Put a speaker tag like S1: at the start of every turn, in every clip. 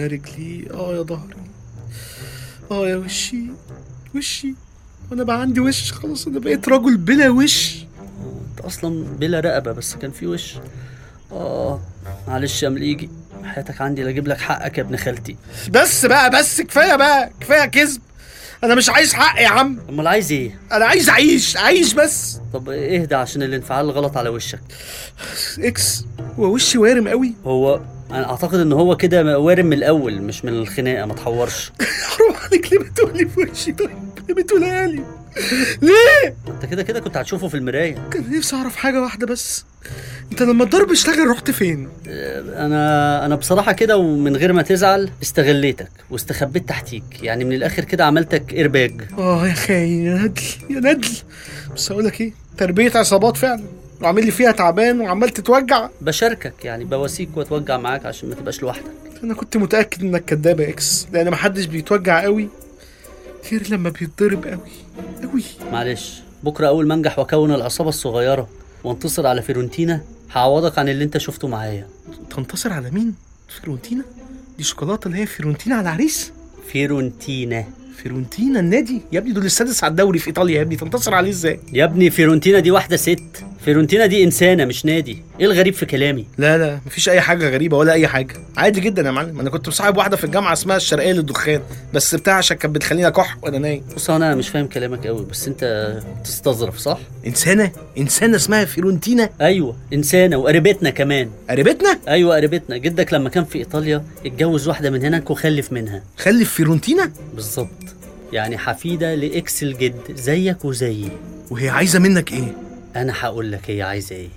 S1: يا رجلي اه يا ظهري اه يا وشي وشي وانا بقى عندي وش خلاص انا بقيت رجل بلا وش
S2: انت اصلا بلا رقبه بس كان في وش اه معلش يا مليجي حياتك عندي لاجيب لك حقك يا ابن خالتي
S1: بس بقى بس كفايه بقى كفايه كذب انا مش عايز حق يا عم
S2: امال عايز ايه
S1: انا عايز اعيش اعيش بس
S2: طب اهدى عشان الانفعال غلط على وشك
S1: اكس هو وشي وارم قوي
S2: هو انا اعتقد ان هو كده وارم من الاول مش من الخناقه ما تحورش
S1: حرام عليك ليه بتقولي في وشي طيب ليه بتقولها لي ليه
S2: انت كده كده كنت هتشوفه في المرايه
S1: كان نفسي اعرف حاجه واحده بس انت لما الضرب اشتغل رحت فين
S2: انا انا بصراحه كده ومن غير ما تزعل استغليتك واستخبيت تحتيك يعني من الاخر كده عملتك ايرباج
S1: اه يا خاين يا ندل يا ندل بس اقول لك ايه تربيه عصابات فعلا وعامل لي فيها تعبان وعمال تتوجع
S2: بشاركك يعني بواسيك واتوجع معاك عشان ما تبقاش لوحدك
S1: انا كنت متاكد انك كداب يا اكس لان محدش بيتوجع قوي غير لما بيتضرب قوي قوي
S2: معلش بكره اول ما انجح واكون العصابه الصغيره وانتصر على فيرونتينا هعوضك عن اللي انت شفته معايا
S1: تنتصر على مين فيرونتينا دي شوكولاته اللي هي فيرونتينا على العريس
S2: فيرونتينا
S1: فيرونتينا النادي يا ابني دول السادس على الدوري في ايطاليا يا ابني تنتصر عليه ازاي
S2: يا ابني فيرونتينا دي واحده ست فيرونتينا دي انسانه مش نادي ايه الغريب في كلامي
S1: لا لا مفيش اي حاجه غريبه ولا اي حجه عادي جدا يا معلم انا كنت مصاحب واحده في الجامعه اسمها الشرقيه للدخان بس بتاع عشان كانت بتخليني اكح وانا نايم
S2: بص انا مش فاهم كلامك قوي بس انت تستظرف صح
S1: انسانه انسانه اسمها فيرونتينا
S2: ايوه انسانه وقريبتنا كمان
S1: قريبتنا
S2: ايوه قريبتنا جدك لما كان في ايطاليا اتجوز واحده من هناك وخلف منها
S1: خلف فيرونتينا
S2: بالظبط يعني حفيده لاكس الجد زيك وزيي
S1: وهي عايزه منك ايه
S2: انا هقول لك هي عايزه ايه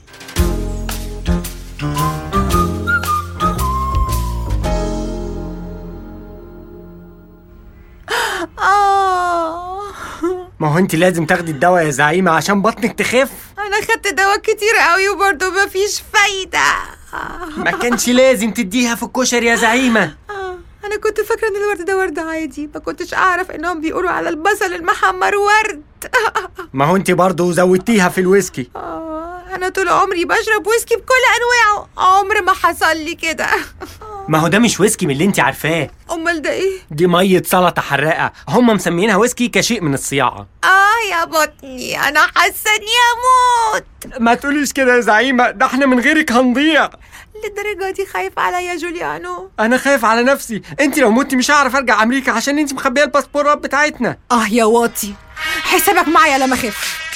S3: آه
S4: ما هو انت لازم تاخدي الدواء يا زعيمة عشان بطنك تخف
S3: أنا خدت دواء كتير قوي وبرضه مفيش فايدة آه.
S4: ما كانش لازم تديها في الكشري يا زعيمة
S3: آه. أنا كنت فاكرة إن الورد ده ورد عادي ما كنتش أعرف إنهم بيقولوا على البصل المحمر ورد
S4: ما هو انت برضه زودتيها في الويسكي
S3: آه. أنا طول عمري بشرب ويسكي بكل أنواعه عمر ما حصل لي كده
S4: ما هو ده مش ويسكي من اللي انت عارفاه
S3: أمال ده إيه؟
S4: دي مية سلطة حراقة هم مسمينها ويسكي كشيء من الصياعة
S3: آه يا بطني أنا حاسة إني أموت
S4: ما تقوليش كده يا زعيمة ده احنا من غيرك هنضيع
S3: للدرجة دي خايف عليا جوليانو
S4: انا خايف على نفسي انت لو متي مش هعرف ارجع امريكا عشان انت مخبيه الباسبورات بتاعتنا
S3: آه يا واطي حسابك معايا لما أخف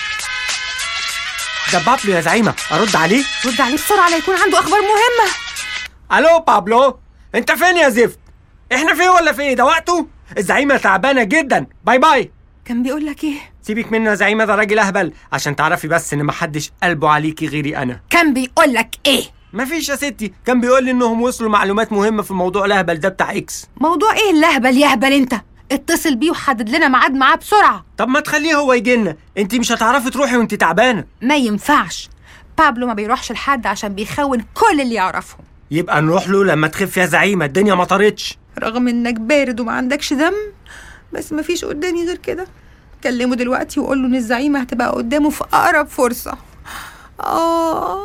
S4: ده بابلو يا زعيمة ارد عليه
S3: رد عليه بسرعة لا يكون عنده أخبار مهمة
S4: الو بابلو انت فين يا زفت احنا فين ولا فين ده وقته الزعيمة تعبانة جدا باي باي
S3: كان بيقول لك إيه؟
S4: سيبك منه يا زعيمة ده راجل اهبل عشان تعرفي بس ان محدش قلبه عليكي غيري انا
S3: كان بيقول لك إيه؟
S4: مفيش يا ستي كان بيقول لي انهم وصلوا معلومات مهمة في الموضوع الاهبل ده بتاع اكس
S3: موضوع إيه اللهبل يهبل أنت؟ اتصل بيه وحدد لنا ميعاد معاه بسرعة
S4: طب ما تخليه هو يجي لنا انت مش هتعرفي تروحي وانت تعبانة
S3: ما ينفعش بابلو ما بيروحش لحد عشان بيخون كل اللي يعرفهم
S4: يبقى نروح له لما تخف يا زعيمة الدنيا مطرتش
S3: رغم إنك بارد وما عندكش دم بس ما فيش قدامي غير كده كلمه دلوقتي وقول له إن الزعيمة هتبقى قدامه في أقرب فرصة آه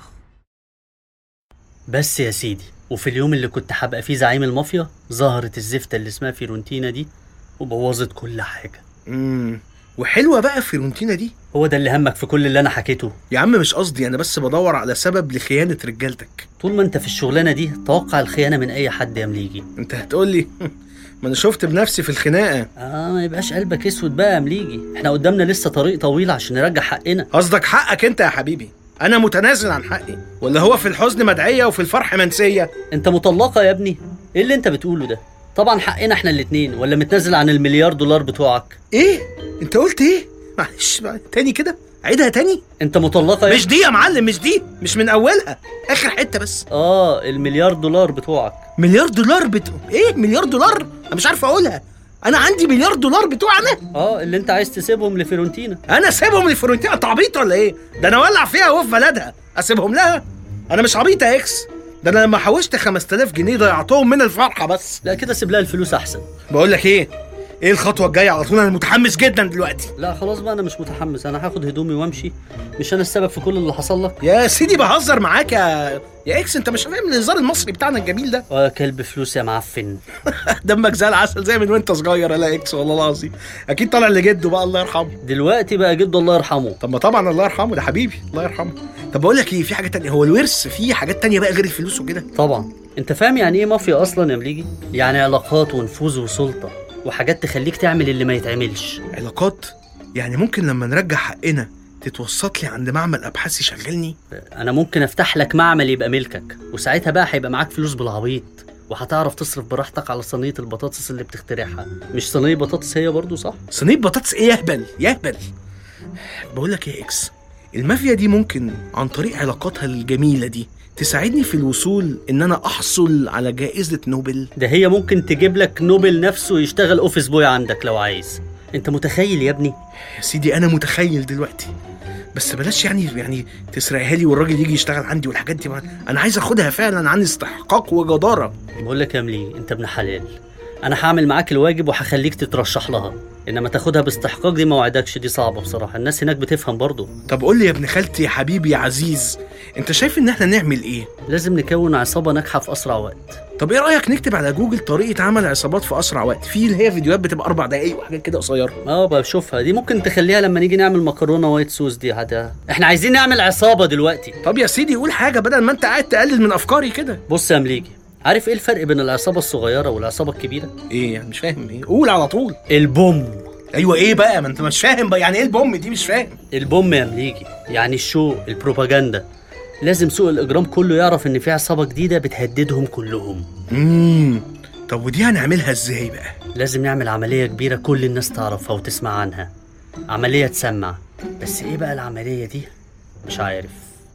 S2: بس يا سيدي وفي اليوم اللي كنت هبقى فيه زعيم المافيا ظهرت الزفتة اللي اسمها فيرونتينا دي وبوظت كل حاجة
S1: امم وحلوه بقى فيرونتينا دي
S2: هو ده اللي همك في كل اللي انا حكيته
S1: يا عم مش قصدي انا بس بدور على سبب لخيانه رجالتك
S2: طول ما انت في الشغلانة دي توقع الخيانة من اي حد يا مليجي
S1: انت هتقول لي ما انا شفت بنفسي في الخناقه
S2: اه ما يبقاش قلبك اسود بقى يا مليجي احنا قدامنا لسه طريق طويل عشان نرجع حقنا
S1: قصدك حقك انت يا حبيبي انا متنازل عن حقي ولا هو في الحزن مدعيه وفي الفرح منسيه
S2: انت مطلقة يا ابني ايه اللي انت بتقوله ده طبعا حقنا احنا الاتنين ولا متنازل عن المليار دولار بتوعك
S1: ايه انت قلت ايه معلش بقى، تاني كده عيدها تاني
S2: انت مطلقة يا
S1: مش دي يا معلم مش دي مش من اولها اخر حته بس
S2: اه المليار دولار بتوعك
S1: مليار دولار بتو... ايه مليار دولار انا مش عارف اقولها انا عندي مليار دولار بتوعنا
S2: اه اللي انت عايز تسيبهم لفيرونتينا
S1: انا اسيبهم لفرونتينا انت عبيط ولا ايه ده انا اولع فيها وفي بلدها اسيبهم لها انا مش عبيط يا اكس ده انا لما حوشت 5000 جنيه ضيعتهم من الفرحه بس
S2: لا كده سيب لها الفلوس احسن
S1: بقول لك ايه ايه الخطوه الجايه على طول انا متحمس جدا دلوقتي
S2: لا خلاص بقى انا مش متحمس انا هاخد هدومي وامشي مش انا السبب في كل اللي حصل لك
S1: يا سيدي بهزر معاك يا يا اكس انت مش فاهم الهزار المصري بتاعنا الجميل ده
S2: اه كلب فلوس يا معفن
S1: دمك زي العسل زي من وانت صغير يا لا اكس والله العظيم اكيد طالع لجده بقى الله يرحمه
S2: دلوقتي بقى جده الله يرحمه
S1: طب ما طبعا الله يرحمه ده حبيبي الله يرحمه طب بقول لك ايه في حاجه تانية هو الورث فيه حاجات تانية بقى غير الفلوس وكده
S2: طبعا انت فاهم يعني ايه مافيا اصلا يا مليجي يعني علاقات ونفوذ وسلطه وحاجات تخليك تعمل اللي ما يتعملش
S1: علاقات يعني ممكن لما نرجع حقنا تتوسط لي عند معمل ابحاث يشغلني
S2: انا ممكن افتح لك معمل يبقى ملكك وساعتها بقى هيبقى معاك فلوس بالعبيط وهتعرف تصرف براحتك على صينيه البطاطس اللي بتخترعها مش صينيه بطاطس هي برضو صح
S1: صينيه بطاطس ايه يهبل يهبل بقول لك ايه يا اكس المافيا دي ممكن عن طريق علاقاتها الجميله دي تساعدني في الوصول ان انا احصل على جائزه نوبل
S2: ده هي ممكن تجيب لك نوبل نفسه يشتغل اوفيس بوي عندك لو عايز انت متخيل يا ابني
S1: يا سيدي انا متخيل دلوقتي بس بلاش يعني يعني تسرقها لي والراجل يجي يشتغل عندي والحاجات دي ما انا عايز اخدها فعلا عن استحقاق وجداره
S2: بقول لك يا ملي انت ابن حلال انا هعمل معاك الواجب وهخليك تترشح لها انما تاخدها باستحقاق دي ما وعدكش دي صعبه بصراحه الناس هناك بتفهم برضو
S1: طب قول لي يا ابن خالتي يا حبيبي يا عزيز انت شايف ان احنا نعمل ايه
S2: لازم نكون عصابه ناجحه في اسرع وقت
S1: طب ايه رايك نكتب على جوجل طريقه عمل عصابات في اسرع وقت في اللي هي فيديوهات بتبقى اربع دقايق وحاجات كده قصيره
S2: اه بشوفها دي ممكن تخليها لما نيجي نعمل مكرونه وايت صوص دي هذا احنا عايزين نعمل عصابه دلوقتي
S1: طب يا سيدي قول حاجه بدل ما انت قاعد تقلل من افكاري كده
S2: بص يا مليجي عارف ايه الفرق بين العصابه الصغيره والعصابه الكبيره
S1: ايه يعني مش فاهم ايه قول على طول
S2: البوم
S1: ايوه ايه بقى ما انت مش فاهم بقى يعني ايه البوم دي مش فاهم
S2: البوم يا مليجي يعني الشو البروباجندا لازم سوق الاجرام كله يعرف ان في عصابه جديده بتهددهم كلهم
S1: امم طب ودي هنعملها ازاي بقى
S2: لازم نعمل عمليه كبيره كل الناس تعرفها وتسمع عنها عمليه تسمع بس ايه بقى العمليه دي مش عارف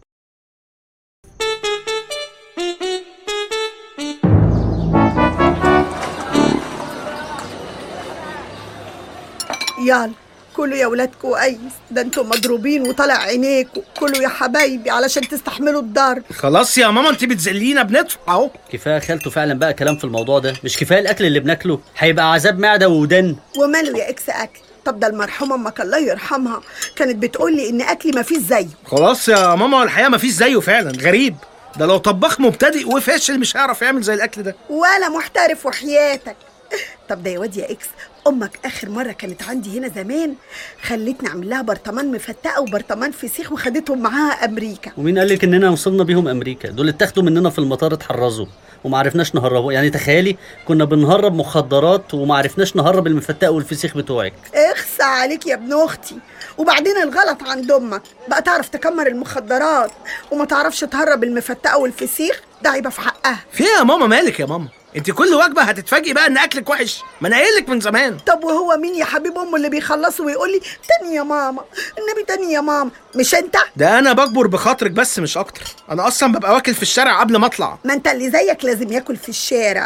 S5: يلا كلوا يا ولاد كويس ده انتوا مضروبين وطالع عينيكوا كلوا يا حبايبي علشان تستحملوا الضرب
S1: خلاص يا ماما انت بتذلينا بندفع اهو
S2: كفايه خالته فعلا بقى كلام في الموضوع ده مش كفايه الاكل اللي بناكله هيبقى عذاب معده ودن
S5: وماله يا اكس اكل طب ده المرحومه امك الله يرحمها كانت بتقول لي ان اكلي ما فيش زيه
S1: خلاص يا ماما الحقيقه ما فيش زيه فعلا غريب ده لو طباخ مبتدئ وفاشل مش هيعرف يعمل زي الاكل ده
S5: ولا محترف وحياتك طب ده يا واد يا اكس امك اخر مره كانت عندي هنا زمان خلتني اعمل لها برطمان مفتقه وبرطمان فسيخ وخدتهم معاها امريكا
S2: ومين قال لك اننا وصلنا بيهم امريكا دول اتاخدوا مننا في المطار اتحرزوا وما عرفناش نهربوا يعني تخيلي كنا بنهرب مخدرات وما عرفناش نهرب المفتق والفسيخ بتوعك
S5: اخس عليك يا ابن اختي وبعدين الغلط عند امك بقى تعرف تكمر المخدرات وما تعرفش تهرب المفتقه والفسيخ ده هيبقى في حقها
S1: في إيه يا ماما مالك يا ماما انت كل وجبه هتتفاجئي بقى ان اكلك وحش ما انا قايل لك من زمان
S5: طب وهو مين يا حبيب امه اللي بيخلصوا ويقول لي تاني يا ماما النبي تاني يا ماما مش انت
S1: ده انا بكبر بخاطرك بس مش اكتر انا اصلا ببقى واكل في الشارع قبل ما اطلع
S5: ما انت اللي زيك لازم ياكل في الشارع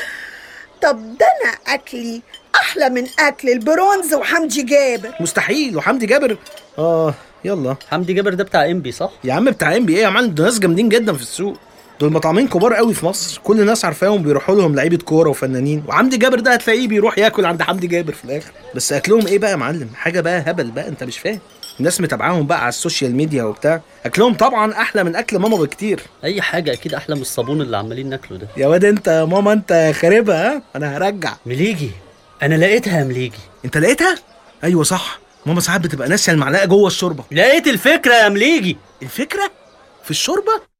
S5: طب ده انا اكلي احلى من اكل البرونز وحمدي جابر
S1: مستحيل وحمدي جابر اه يلا
S2: حمدي جابر ده بتاع انبي صح
S1: يا عم بتاع ام بي ايه يا معلم دول ناس جامدين جدا في السوق دول مطعمين كبار قوي في مصر كل الناس عارفاهم بيروحوا لهم لعيبه كوره وفنانين وحمدي جابر ده هتلاقيه بيروح ياكل عند حمدي جابر في الاخر بس اكلهم ايه بقى يا معلم حاجه بقى هبل بقى انت مش فاهم الناس متابعاهم بقى على السوشيال ميديا وبتاع اكلهم طبعا احلى من اكل ماما بكتير
S2: اي حاجه اكيد احلى من الصابون اللي عمالين ناكله ده
S1: يا واد انت يا ماما انت خاربها ها انا هرجع
S2: مليجي انا لقيتها يا مليجي
S1: انت لقيتها ايوه صح ماما ساعات بتبقى ناسيه المعلقه جوه الشوربه
S2: لقيت الفكره يا مليجي
S1: الفكره في الشوربه